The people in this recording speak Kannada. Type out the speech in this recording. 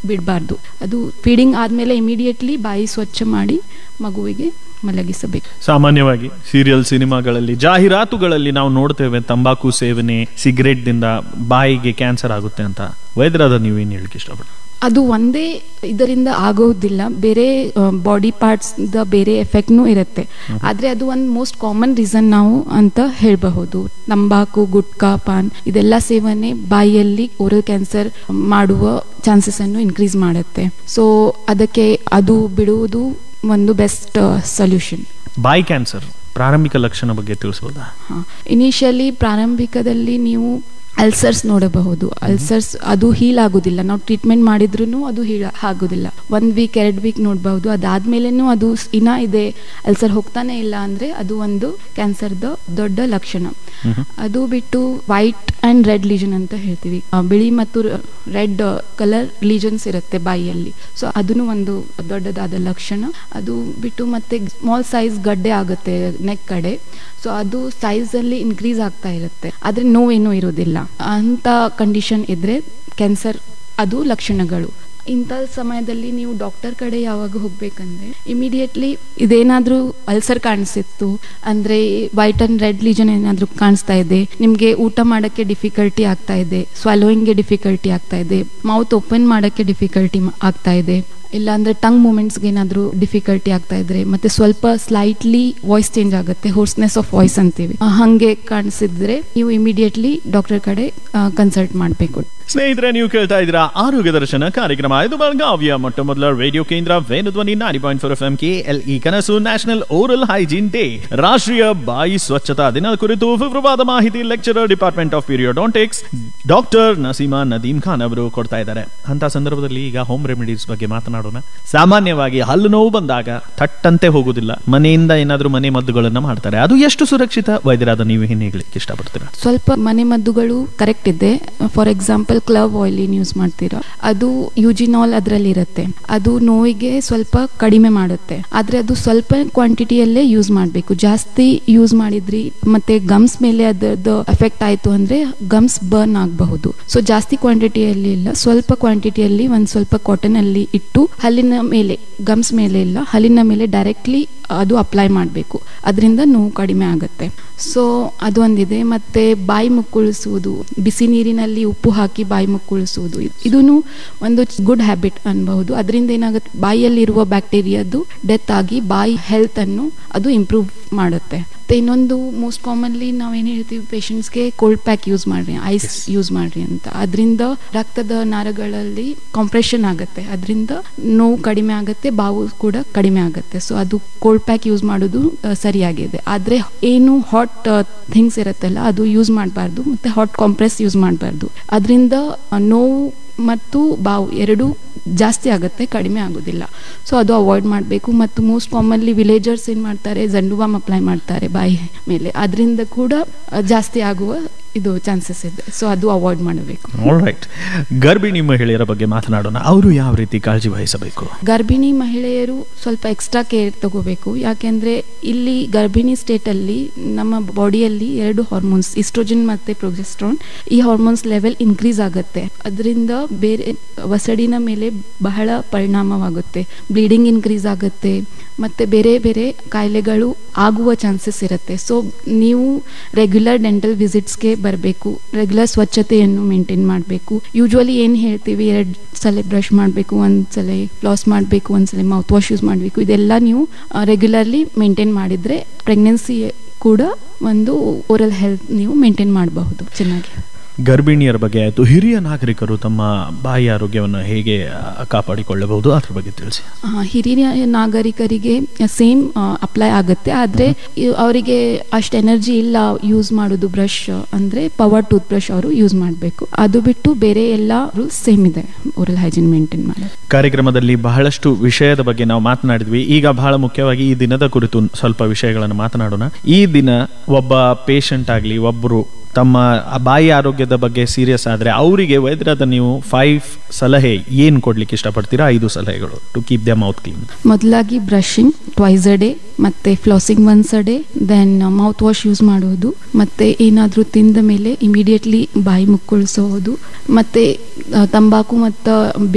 ಬಿಡಬಾರ್ದು ಅದು ಫೀಡಿಂಗ್ ಆದಮೇಲೆ ಇಮಿಡಿಯೇಟ್ಲಿ ಬಾಯಿ ಸ್ವಚ್ಛ ಮಾಡಿ ಮಗುವಿಗೆ ಮಲಗಿಸಬೇಕು ಸಾಮಾನ್ಯವಾಗಿ ಸೀರಿಯಲ್ ಸಿನಿಮಾಗಳಲ್ಲಿ ಜಾಹೀರಾತುಗಳಲ್ಲಿ ನಾವು ನೋಡ್ತೇವೆ ತಂಬಾಕು ಸೇವನೆ ಸಿಗರೇಟ್ ದಿಂದ ಬಾಯಿಗೆ ಕ್ಯಾನ್ಸರ್ ಆಗುತ್ತೆ ಅಂತ ವೈದ್ಯರಾದ ನೀವೇನು ಹೇಳಕ್ ಇಷ್ಟಪಡ್ತೀರಿ ಅದು ಒಂದೇ ಇದರಿಂದ ಆಗೋದಿಲ್ಲ ಬೇರೆ ಬಾಡಿ ಪಾರ್ಟ್ಸ್ ಬೇರೆ ಎಫೆಕ್ಟ್ನೂ ಇರುತ್ತೆ ಆದ್ರೆ ಅದು ಒಂದು ಮೋಸ್ಟ್ ಕಾಮನ್ ರೀಸನ್ ನಾವು ಅಂತ ಹೇಳಬಹುದು ತಂಬಾಕು ಗುಟ್ಕಾ ಪಾನ್ ಇದೆಲ್ಲ ಸೇವನೆ ಬಾಯಿಯಲ್ಲಿ ಓರಲ್ ಕ್ಯಾನ್ಸರ್ ಮಾಡುವ ಚಾನ್ಸಸ್ ಅನ್ನು ಇನ್ಕ್ರೀಸ್ ಮಾಡುತ್ತೆ ಸೊ ಅದಕ್ಕೆ ಅದು ಬಿಡುವುದು ಒಂದು ಬೆಸ್ಟ್ ಸೊಲ್ಯೂಷನ್ ಬಾಯಿ ಕ್ಯಾನ್ಸರ್ ಪ್ರಾರಂಭಿಕ ಲಕ್ಷಣ ಬಗ್ಗೆ ತಿಳಿಸಬಹುದಾ ಇನಿಷಿಯಲಿ ಪ್ರಾರಂಭಿಕದಲ್ಲಿ ನೀವು ಅಲ್ಸರ್ಸ್ ನೋಡಬಹುದು ಅಲ್ಸರ್ಸ್ ಅದು ಹೀಲ್ ಆಗೋದಿಲ್ಲ ನಾವು ಟ್ರೀಟ್ಮೆಂಟ್ ಮಾಡಿದ್ರು ಅದು ಹೀಲ್ ಆಗೋದಿಲ್ಲ ಒಂದ್ ವೀಕ್ ಎರಡು ವೀಕ್ ನೋಡಬಹುದು ಅದಾದ್ಮೇಲೆನೂ ಅದು ಇನ್ನ ಇದೆ ಅಲ್ಸರ್ ಹೋಗ್ತಾನೆ ಇಲ್ಲ ಅಂದ್ರೆ ಅದು ಒಂದು ಕ್ಯಾನ್ಸರ್ದ ದೊಡ್ಡ ಲಕ್ಷಣ ಅದು ಬಿಟ್ಟು ವೈಟ್ ಅಂಡ್ ರೆಡ್ ಲೀಜನ್ ಅಂತ ಹೇಳ್ತೀವಿ ಆ, ಬಿಳಿ ಮತ್ತು ರೆಡ್ ಕಲರ್ ಲೀಜನ್ಸ್ ಇರುತ್ತೆ ಬಾಯಿಯಲ್ಲಿ ಸೊ ಅದನ್ನು ಒಂದು ದೊಡ್ಡದಾದ ಲಕ್ಷಣ ಅದು ಬಿಟ್ಟು ಮತ್ತೆ ಸ್ಮಾಲ್ ಸೈಜ್ ಗಡ್ಡೆ ಆಗುತ್ತೆ ನೆಕ್ ಕಡೆ ಸೊ ಅದು ಸೈಜ್ ಅಲ್ಲಿ ಇನ್ಕ್ರೀಸ್ ಆಗ್ತಾ ಇರುತ್ತೆ ಆದ್ರೆ ನೋವೇನೂ ಇರೋದಿಲ್ಲ ಅಂತ ಕಂಡೀಷನ್ ಇದ್ರೆ ಕ್ಯಾನ್ಸರ್ ಅದು ಲಕ್ಷಣಗಳು ಇಂಥ ಸಮಯದಲ್ಲಿ ನೀವು ಡಾಕ್ಟರ್ ಕಡೆ ಯಾವಾಗ ಹೋಗ್ಬೇಕಂದ್ರೆ ಇಮಿಡಿಯೇಟ್ಲಿ ಇದೇನಾದ್ರೂ ಅಲ್ಸರ್ ಕಾಣಿಸಿತ್ತು ಅಂದ್ರೆ ವೈಟ್ ಅಂಡ್ ರೆಡ್ ಲೀಜನ್ ಏನಾದ್ರೂ ಕಾಣಿಸ್ತಾ ಇದೆ ನಿಮ್ಗೆ ಊಟ ಮಾಡಕ್ಕೆ ಡಿಫಿಕಲ್ಟಿ ಆಗ್ತಾ ಇದೆ ಸ್ವಾಲೋಯಿಂಗ್ಗೆ ಡಿಫಿಕಲ್ಟಿ ಆಗ್ತಾ ಇದೆ ಮೌತ್ ಓಪನ್ ಮಾಡಕ್ಕೆ ಡಿಫಿಕಲ್ಟಿ ಆಗ್ತಾ ಇದೆ ಇಲ್ಲ ಅಂದ್ರೆ ಟಂಗ್ ಮೂಮೆಂಟ್ಸ್ಗೆ ಏನಾದರೂ ಡಿಫಿಕಲ್ಟಿ ಆಗ್ತಾ ಇದ್ರೆ ಮತ್ತೆ ಸ್ವಲ್ಪ ಸ್ಲೈಟ್ಲಿ ವಾಯ್ಸ್ ಚೇಂಜ್ ಆಗುತ್ತೆ ಹೋರ್ಸ್ನೆಸ್ ಆಫ್ ವಾಯ್ಸ್ ಅಂತೀವಿ ಆ, ಹಂಗೆ ಕಾಣಿಸಿದ್ರೆ ನೀವು ಇಮಿಡಿಯೇಟ್ಲಿ ಡಾಕ್ಟರ್ ಕಡೆ ಕನ್ಸಲ್ಟ್ ಮಾಡಬೇಕು ಸ್ನೇಹಿತರೆ ನೀವು ಕೇಳ್ತಾ ಇದ್ದೀರಾ ಆರೋಗ್ಯ ದರ್ಶನ ಕಾರ್ಯಕ್ರಮ ಇದು ಬೆಳಗಾವಿಯ ಮೊಟ್ಟ ಮೊದಲ ರೇಡಿಯೋ ಕೇಂದ್ರ Venudhwani ninety point four F M K L E Kanasu national oral hygiene day ರಾಷ್ಟ್ರೀಯ ಬಾಯಿ ಸ್ವಚ್ಛತಾ ದಿನ ಕುರಿತು ವಿವರವಾದ ಮಾಹಿತಿ lecturer department of periodontics doctor Naseema Nadeem Khan ಅವರು ಕೊಡ್ತಾ ಇದ್ದಾರೆ ಅಂತ ಸಂದರ್ಭದಲ್ಲಿ ಈಗ ಹೋಮ್ ರೆಮಿಡೀಸ್ ಬಗ್ಗೆ ಮಾತನಾಡೋಣ ಸಾಮಾನ್ಯವಾಗಿ ಹಲ್ಲು ನೋವು ಬಂದಾಗ ಥಟ್ಟಂತೆ ಹೋಗುದಿಲ್ಲ ಮನೆಯಿಂದ ಏನಾದ್ರೂ ಮನೆ ಮದ್ದುಗಳನ್ನ ಮಾಡ್ತಾರೆ ಅದು ಎಷ್ಟು ಸುರಕ್ಷಿತ ವೈದ್ಯರಾದ ನೀವು ಏನು ಹೇಳಲಿಕ್ಕೆ ಇಷ್ಟಪಡ್ತೀರಾ ಸ್ವಲ್ಪ ಮನೆ ಮದ್ದುಗಳು ಕರೆಕ್ಟ್ ಇದೆ for example clove oil use ಮಾಡ್ತೀರಾ ಅದು ಯುಜಿನಾಲ್ ಅದರಲ್ಲಿ ಇರುತ್ತೆ ಅದು ನೋವಿಗೆ ಸ್ವಲ್ಪ ಕಡಿಮೆ ಮಾಡುತ್ತೆ ಆದ್ರೆ ಅದು ಸ್ವಲ್ಪ ಕ್ವಾಂಟಿಟಿಯಲ್ಲೇ ಯೂಸ್ ಮಾಡಬೇಕು ಜಾಸ್ತಿ ಯೂಸ್ ಮಾಡಿದ್ರಿ ಮತ್ತೆ ಗಮ್ಸ್ ಮೇಲೆ ಅದರದ್ದು ಎಫೆಕ್ಟ್ ಆಯ್ತು ಅಂದ್ರೆ ಗಮ್ಸ್ ಬರ್ನ್ ಆಗಬಹುದು ಸೊ ಜಾಸ್ತಿ ಕ್ವಾಂಟಿಟಿಯಲ್ಲಿ ಇಲ್ಲ ಸ್ವಲ್ಪ ಕ್ವಾಂಟಿಟಿಯಲ್ಲಿ ಒಂದ್ ಸ್ವಲ್ಪ ಕಾಟನ್ ಅಲ್ಲಿ ಇಟ್ಟು ಹಲ್ಲಿನ ಮೇಲೆ ಗಮ್ಸ್ ಮೇಲೆ ಇಲ್ಲ ಹಲ್ಲಿನ ಮೇಲೆ ಡೈರೆಕ್ಟ್ಲಿ ಅದು ಅಪ್ಲೈ ಮಾಡಬೇಕು ಅದರಿಂದ ನೋವು ಕಡಿಮೆ ಆಗುತ್ತೆ ಸೊ ಅದು ಒಂದಿದೆ ಮತ್ತೆ ಬಾಯಿ ಮುಕ್ಕುಳಿಸುವುದು ಬಿಸಿ ನೀರಿನಲ್ಲಿ ಉಪ್ಪು ಹಾಕಿ ಬಾಯಿ ಮುಕ್ಕುಳಿಸುವುದು ಇದೂ ಒಂದು ಗುಡ್ ಹ್ಯಾಬಿಟ್ ಅನ್ಬಹುದು ಅದರಿಂದ ಏನಾಗುತ್ತೆ ಬಾಯಿಯಲ್ಲಿರುವ ಬ್ಯಾಕ್ಟೀರಿಯಾದು ಡೆತ್ ಆಗಿ ಬಾಯಿ ಹೆಲ್ತ್ ಅನ್ನು ಅದು ಇಂಪ್ರೂವ್ ಮಾಡುತ್ತೆ ಮತ್ತೆ ಇನ್ನೊಂದು ಮೋಸ್ಟ್ ಕಾಮನ್ಲಿ ನಾವೇನು ಹೇಳ್ತೀವಿ ಪೇಷಂಟ್ಸ್ಗೆ ಕೋಲ್ಡ್ ಪ್ಯಾಕ್ ಯೂಸ್ ಮಾಡ್ರಿ ಐಸ್ ಯೂಸ್ ಮಾಡ್ರಿ ಅಂತ ಅದರಿಂದ ರಕ್ತದ ನಾರಗಳಲ್ಲಿ ಕಾಂಪ್ರೆಷನ್ ಆಗುತ್ತೆ ಅದರಿಂದ ನೋವು ಕಡಿಮೆ ಆಗುತ್ತೆ ಬಾವು ಕೂಡ ಕಡಿಮೆ ಆಗುತ್ತೆ ಸೊ ಅದು ಕೋಲ್ಡ್ ಪ್ಯಾಕ್ ಯೂಸ್ ಮಾಡೋದು ಆ, ಸರಿಯಾಗಿದೆ ಆದ್ರೆ ಏನು ಹಾಟ್ ಥಿಂಗ್ಸ್ ಇರುತ್ತಲ್ಲ ಅದು ಯೂಸ್ ಮಾಡಬಾರ್ದು ಮತ್ತೆ ಹಾಟ್ ಕಾಂಪ್ರೆಸ್ ಯೂಸ್ ಮಾಡಬಾರ್ದು ಅದರಿಂದ ನೋವು ಮತ್ತು ಬಾವು ಎರಡೂ ಜಾಸ್ತಿ ಆಗುತ್ತೆ ಕಡಿಮೆ ಆಗೋದಿಲ್ಲ ಸೊ ಅದು ಅವಾಯ್ಡ್ ಮಾಡಬೇಕು ಮತ್ತು ಮೋಸ್ಟ್ ಕಾಮನ್ಲಿ ವಿಲೇಜರ್ಸ್ ಏನು ಮಾಡ್ತಾರೆ ಜಂಡುಬಾಮ್ ಅಪ್ಲೈ ಮಾಡ್ತಾರೆ ಬಾಯಿ ಮೇಲೆ ಅದರಿಂದ ಕೂಡ ಆ, ಜಾಸ್ತಿ ಆಗುವ ಇದು ಚಾನ್ಸಸ್ ಇದೆ ಸೊ ಅದು ಅವಾಯ್ಡ್ ಮಾಡಬೇಕು ರೈಟ್ ಗರ್ಭಿಣಿ ಮಹಿಳೆಯರ ಬಗ್ಗೆ ಮಾತನಾಡೋಣ ಅವರು ಯಾವ ರೀತಿ ಕಾಳಜಿ ವಹಿಸಬೇಕು ಗರ್ಭಿಣಿ ಮಹಿಳೆಯರು ಸ್ವಲ್ಪ ಎಕ್ಸ್ಟ್ರಾ ಕೇರ್ ತಗೋಬೇಕು ಯಾಕೆಂದ್ರೆ ಇಲ್ಲಿ ಗರ್ಭಿಣಿ ಸ್ಟೇಟ್ ಅಲ್ಲಿ ನಮ್ಮ ಬಾಡಿಯಲ್ಲಿ ಎರಡು ಹಾರ್ಮೋನ್ಸ್ ಇಸ್ಟ್ರೋಜನ್ ಮತ್ತೆ ಪ್ರೊಜೆಸ್ಟ್ರಾನ್ ಈ ಹಾರ್ಮೋನ್ಸ್ ಲೆವೆಲ್ ಇನ್ಕ್ರೀಸ್ ಆಗುತ್ತೆ ಅದರಿಂದ ಬೇರೆ ವಸಡಿನ ಮೇಲೆ ಬಹಳ ಪರಿಣಾಮವಾಗುತ್ತೆ ಬ್ಲೀಡಿಂಗ್ ಇನ್ಕ್ರೀಸ್ ಆಗುತ್ತೆ ಮತ್ತೆ ಬೇರೆ ಬೇರೆ ಕಾಯಿಲೆಗಳು ಆಗುವ ಚಾನ್ಸಸ್ ಇರುತ್ತೆ ಸೊ ನೀವು ರೆಗ್ಯುಲರ್ ಡೆಂಟಲ್ ವಿಸಿಟ್ಸ್ಗೆ ಬರಬೇಕು ರೆಗ್ಯುಲರ್ ಸ್ವಚ್ಛತೆಯನ್ನು ಮೇಂಟೈನ್ ಮಾಡಬೇಕು ಯೂಶ್ವಲಿ ಏನು ಹೇಳ್ತೀವಿ ಎರಡು ಸಲ ಬ್ರಷ್ ಮಾಡಬೇಕು ಒಂದ್ಸಲ ಫ್ಲಾಸ್ ಮಾಡಬೇಕು ಒಂದ್ಸಲ ಮೌತ್ ವಾಶ್ ಯೂಸ್ ಮಾಡಬೇಕು ಇದೆಲ್ಲ ನೀವು ರೆಗ್ಯುಲರ್ಲಿ ಮೇಂಟೈನ್ ಮಾಡಿದ್ರೆ ಪ್ರೆಗ್ನೆನ್ಸಿ ಕೂಡ ಒಂದು ಓರಲ್ ಹೆಲ್ತ್ ನೀವು ಮೇಂಟೈನ್ ಮಾಡಬಹುದು ಚೆನ್ನಾಗಿ ಗರ್ಭಿಣಿಯರ ಬಗ್ಗೆ ಆಯಿತು ಹಿರಿಯ ನಾಗರಿಕರು ತಮ್ಮ ಬಾಯಿ ಆರೋಗ್ಯವನ್ನು ಹೇಗೆ ಆ, ಕಾಪಾಡಿಕೊಳ್ಳಬಹುದು ಅದ್ರ ಬಗ್ಗೆ ತಿಳಿಸಿ ಆ, ಹಿರಿಯ ನಾಗರಿಕರಿಗೆ ಸೇಮ್ ಅಪ್ಲೈ ಆಗುತ್ತೆ ಆದರೆ ಅವರಿಗೆ ಅಷ್ಟು ಎನರ್ಜಿ ಇಲ್ಲ ಯೂಸ್ ಮಾಡೋದು ಬ್ರಷ್ ಅಂದರೆ ಪವರ್ ಟೂತ್ ಬ್ರಷ್ ಅವರು ಯೂಸ್ ಮಾಡಬೇಕು ಅದು ಬಿಟ್ಟು ಬೇರೆ ಎಲ್ಲ ರೂಲ್ಸ್ ಸೇಮ್ ಇದೆ ಓರಲ್ ಹೈಜಿನ್ ಮೇಂಟೈನ್ ಮಾಡೋದು ಕಾರ್ಯಕ್ರಮದಲ್ಲಿ ಬಹಳಷ್ಟು ವಿಷಯದ ಬಗ್ಗೆ ನಾವು ಮಾತನಾಡಿದ್ವಿ ಈಗ ಬಹಳ ಮುಖ್ಯವಾಗಿ ಈ ದಿನದ ಕುರಿತು ಸ್ವಲ್ಪ ವಿಷಯಗಳನ್ನು ಮಾತನಾಡೋಣ ಈ ದಿನ ಒಬ್ಬ ಪೇಷಂಟ್ ಆಗಲಿ ಒಬ್ಬರು ತಮ್ಮ ಆ ಬಾಯಿ ಆರೋಗ್ಯದ ಬಗ್ಗೆ ಸೀರಿಯಸ್ ಆದ್ರೆ ಅವರಿಗೆ ವೈದ್ಯರಾದ ನೀವು ಫೈವ್ ಸಲಹೆ ಏನ್ ಕೊಡ್ಲಿಕ್ಕೆ ಇಷ್ಟಪಡ್ತೀರಾ ಐದು ಸಲಹೆಗಳು to keep the mouth clean ಮೊದಲಾಗಿ ಬ್ರಷಿಂಗ್ ಟ್ವೈಸ್ ಅ ಡೇ ಮತ್ತೆ flossing once a day then mouth wash use ಮಾಡೋದು ಮತ್ತೆ ಏನಾದರೂ ತಿಂದ ಮೇಲೆ ಇಮಿಡಿಯೇಟ್ಲಿ ಬಾಯಿ ಮುಕ್ಕಳಿಸೋದು ಮತ್ತೆ ಆ, ತಂಬಾಕು ಮತ್ತು